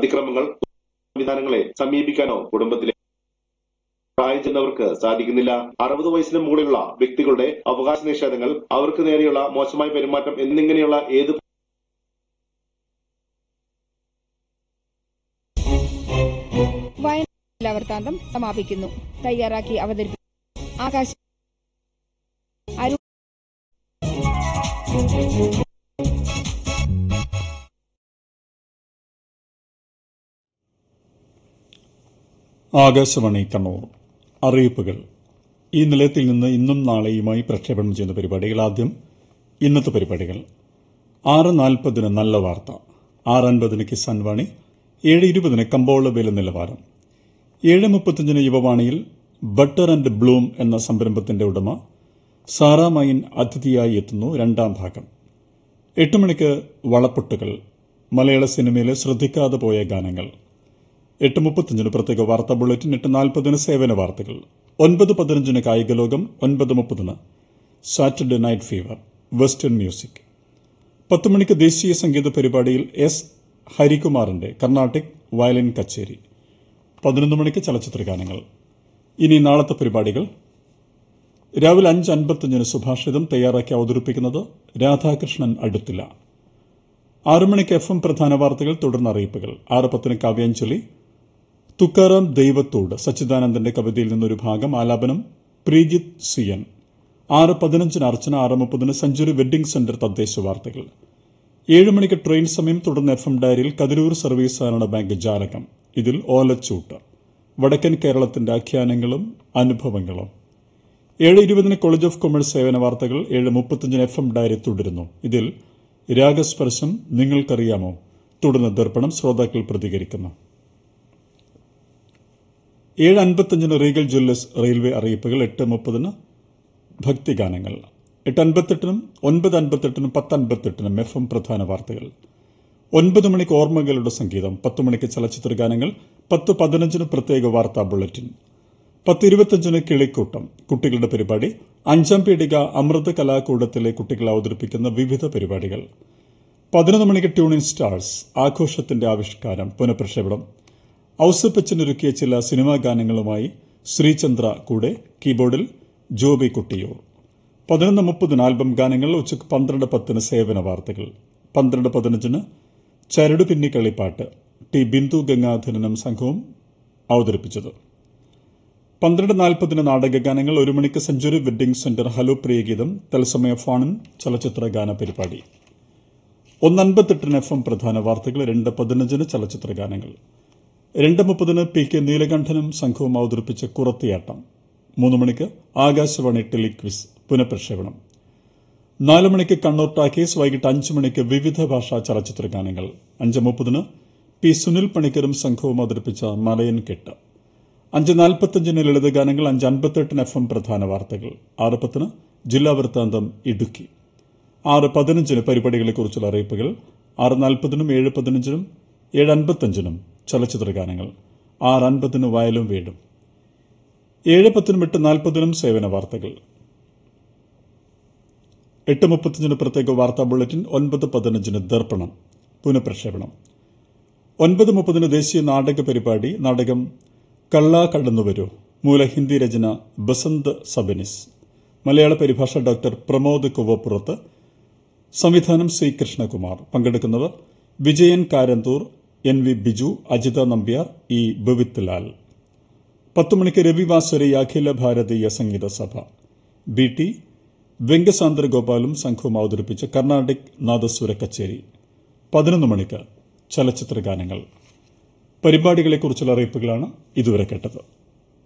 അതിക്രമങ്ങൾ സംവിധാനങ്ങളെ സമീപിക്കാനോ കുടുംബത്തിലെ പ്രായം ചെന്നവർക്ക് സാധിക്കുന്നില്ല അറുപത് വയസ്സിന് മുകളിലുള്ള വ്യക്തികളുടെ അവകാശ നിഷേധങ്ങൾ അവർക്ക് നേരെയുള്ള മോശമായ പെരുമാറ്റം എന്നിങ്ങനെയുള്ള ഏത് വയനാട് ജില്ലാ വൃത്താന്തം സമാപിക്കുന്നു തയ്യാറാക്കി അവതരിപ്പിച്ചു ആകാശ അരു ആകാശവാണി കണ്ണൂർ അറിയിപ്പുകൾ ഈ നിലയത്തിൽ നിന്ന് ഇന്നും നാളെയുമായി പ്രക്ഷേപണം ചെയ്യുന്ന പരിപാടികൾ ആദ്യം ഇന്നത്തെ പരിപാടികൾ ആറ് നാൽപ്പതിന് നല്ല വാർത്ത ആറ് അൻപതിന് കിസാൻ വാണി ഏഴ് ഇരുപതിന് കമ്പോള വില നിലവാരം ഏഴ് മുപ്പത്തിയഞ്ചിന് യുവവാണിയിൽ ബട്ടർ ആൻഡ് ബ്ലൂം എന്ന സംരംഭത്തിന്റെ ഉടമ സാറാ മൈൻ അതിഥിയായി എത്തുന്നു രണ്ടാം ഭാഗം എട്ട് മണിക്ക് വളപ്പൊട്ടുകൾ മലയാള സിനിമയിലെ ശ്രദ്ധിക്കാതെ പോയ ഗാനങ്ങൾ എട്ട് മുപ്പത്തിയഞ്ചിന് പ്രത്യേക വാർത്താ ബുള്ളറ്റിൻ എട്ട് നാൽപ്പതിന് സേവന വാർത്തകൾ ഒൻപത് പതിനഞ്ചിന് കായിക ലോകം ഒൻപത് മുപ്പതിന് Saturday night fever western music പത്ത് മണിക്ക് ദേശീയ സംഗീത പരിപാടിയിൽ എസ് ഹരികുമാറിന്റെ കർണാട്ടിക് വയലിൻ കച്ചേരി പതിനൊന്ന് മണിക്ക് ചലച്ചിത്ര ഗാനങ്ങൾ ഇനി നാളത്തെ പരിപാടികൾ രാവിലെ അഞ്ച് അൻപത്തിയഞ്ചിന് സുഭാഷിതം തയ്യാറാക്കി അവതരിപ്പിക്കുന്നത് രാധാകൃഷ്ണൻ അടുത്തില്ല ആറു മണിക്ക് എഫ് എം പ്രധാന വാർത്തകൾ തുടർന്ന് അറിയിപ്പുകൾ ആറ് പത്തിന് കാവ്യാഞ്ജലി തുക്കാറാം ദൈവത്തോട് സച്ചിദാനന്ദന്റെ കവിതയിൽ നിന്നൊരു ഭാഗം ആലാപനം പ്രീജിത് സിയൻ ആറ് പതിനഞ്ചിന് അർച്ചന ആറ് മുപ്പതിന് സെഞ്ചുറി വെഡ്ഡിംഗ് സെന്റർ തദ്ദേശ വാർത്തകൾ ഏഴ് മണിക്ക് ട്രെയിൻ സമയം തുടർന്ന് എഫ് എം ഡയറിയിൽ കതിരൂർ സർവീസ് സഹകരണ ബാങ്ക് ജാലകം ഇതിൽ ഓലച്ചൂട്ട് വടക്കൻ കേരളത്തിന്റെ ആഖ്യാനങ്ങളും അനുഭവങ്ങളും ഏഴ് ഇരുപതിന് കോളേജ് ഓഫ് കൊമേഴ്സ് സേവന വാർത്തകൾ ഏഴ് മുപ്പത്തിയഞ്ചിന് എഫ് എം ഡയറി തുടരുന്നു ഇതിൽ രാഗസ്പർശം നിങ്ങൾക്കറിയാമോ തുടർന്ന് ദർപ്പണം ശ്രോതാക്കൾ പ്രതികരിക്കുന്നു ഏഴ് അൻപത്തിയഞ്ചിന് റീഗൽ ജ്വല്ലേഴ്സ് റെയിൽവേ അറിയിപ്പുകൾ എട്ട് മുപ്പതിന് ഭക്തിഗാനങ്ങൾ എട്ട് അൻപത്തെട്ടിനും ഒൻപത് അൻപത്തെട്ടിനും പത്ത് അൻപത്തെട്ടിനും എഫ് എം പ്രധാന വാർത്തകൾ ഒൻപത് മണിക്ക് ഓർമ്മകളുടെ സംഗീതം പത്ത് മണിക്ക് ചലച്ചിത്ര ഗാനങ്ങൾ പത്ത് പതിനഞ്ചിന് പ്രത്യേക വാർത്താ ബുള്ളറ്റിൻ പത്ത് ഇരുപത്തിയഞ്ചിന് കിളിക്കൂട്ടം കുട്ടികളുടെ പരിപാടി അഞ്ചാം പീടിക അമൃത കലാകൂടത്തിലെ കുട്ടികൾ അവതരിപ്പിക്കുന്ന വിവിധ പരിപാടികൾ പതിനൊന്ന് മണിക്ക് ട്യൂണിൻ സ്റ്റാർസ് ആഘോഷത്തിന്റെ ആവിഷ്കാരം പുനഃപ്രക്ഷേപണം ഔസപ്പച്ചനൊരുക്കിയ ചില സിനിമാ ഗാനങ്ങളുമായി ശ്രീചന്ദ്ര കൂടെ കീബോർഡിൽ ജോബി കുട്ടിയൂർ പതിനൊന്ന് മുപ്പതിന് ആൽബം ഗാനങ്ങൾ ഉച്ചയ്ക്ക് പന്ത്രണ്ട് പത്തിന് സേവന വാർത്തകൾ പന്ത്രണ്ട് പതിനഞ്ചിന് ചരട് പിന്നി കളിപ്പാട്ട് ടി ബിന്ദു ഗംഗാധരനും സംഘവും അവതരിപ്പിച്ചത് പന്ത്രണ്ട് നാൽപ്പതിന് നാടകഗാനങ്ങൾ ഒരു മണിക്ക് സെഞ്ചുറി വെഡ്ഡിംഗ് സെന്റർ ഹലോ പ്രിയഗീതം തത്സമയ ഫോണിൻ ചലച്ചിത്ര ഗാന പരിപാടി ഒന്നൻപത്തെട്ടിന് എഫ് എം പ്രധാന വാർത്തകൾ രണ്ട് പതിനഞ്ചിന് ചലച്ചിത്ര ഗാനങ്ങൾ രണ്ട് മുപ്പതിന് പി കെ നീലകണ്ഠനും സംഘവും അവതരിപ്പിച്ച കുറത്തിയാട്ടം മൂന്ന് മണിക്ക് ആകാശവാണി ടെലിക്വിസ് പുനഃപ്രക്ഷേപണം നാല് മണിക്ക് കണ്ണൂർ ടാക്കീസ് വൈകിട്ട് അഞ്ച് മണിക്ക് വിവിധ ഭാഷാ ചലച്ചിത്ര ഗാനങ്ങൾ അഞ്ച് മുപ്പതിന് പി സുനിൽ പണിക്കരും സംഘവും അവതരിപ്പിച്ച മലയൻ കെട്ട് അഞ്ച് നാൽപ്പത്തഞ്ചിന് ലളിത ഗാനങ്ങൾ അഞ്ച് അൻപത്തെട്ടിന് എഫ് എം പ്രധാന വാർത്തകൾ ആറ് പത്തിന് ജില്ലാ വൃത്താന്തം ഇടുക്കി ആറ് പതിനഞ്ചിന് പരിപാടികളെക്കുറിച്ചുള്ള അറിയിപ്പുകൾ ആറ് നാൽപ്പതിനും ഏഴ് പതിനഞ്ചിനും ഏഴ് അൻപത്തഞ്ചിനും ചലച്ചിത്ര ഗാനങ്ങൾ ആറ് അൻപതിന് വയലും വീടും ഏഴ് പത്തിനും എട്ട് നാൽപ്പതിനും സേവന വാർത്തകൾ എട്ട് മുപ്പത്തിയഞ്ചിന് പ്രത്യേക വാർത്താ ബുള്ളറ്റിൻ ഒൻപത് പതിനഞ്ചിന് ദർപ്പണം പുനഃപ്രക്ഷേപണം ഒൻപത് മുപ്പതിന് ദേശീയ നാടക പരിപാടി നാടകം കള്ളാ കടന്നുവരൂ മൂല ഹിന്ദി രചന ബസന്ത് സബനിസ് മലയാള പരിഭാഷ ഡോക്ടർ പ്രമോദ് കുവപ്പുറത്ത് സംവിധാനം സി കൃഷ്ണകുമാർ പങ്കെടുക്കുന്നവർ Vijayan Karanthur N V Biju Ajitha Nambiar E Bavith Lal പത്ത് മണിക്ക് രവിവാസരി അഖില ഭാരതീയ സംഗീത സഭ ബി ടി വെങ്കസാന്തര ഗോപാലും സംഘവും അവതരിപ്പിച്ച കർണാടിക് നാദസ്വര കച്ചേരി പതിനൊന്ന് മണിക്ക് ചലച്ചിത്ര ഗാനങ്ങൾ പരിപാടികളെക്കുറിച്ചുള്ള അറിയിപ്പുകളാണ് ഇതുവരെ കേട്ടത്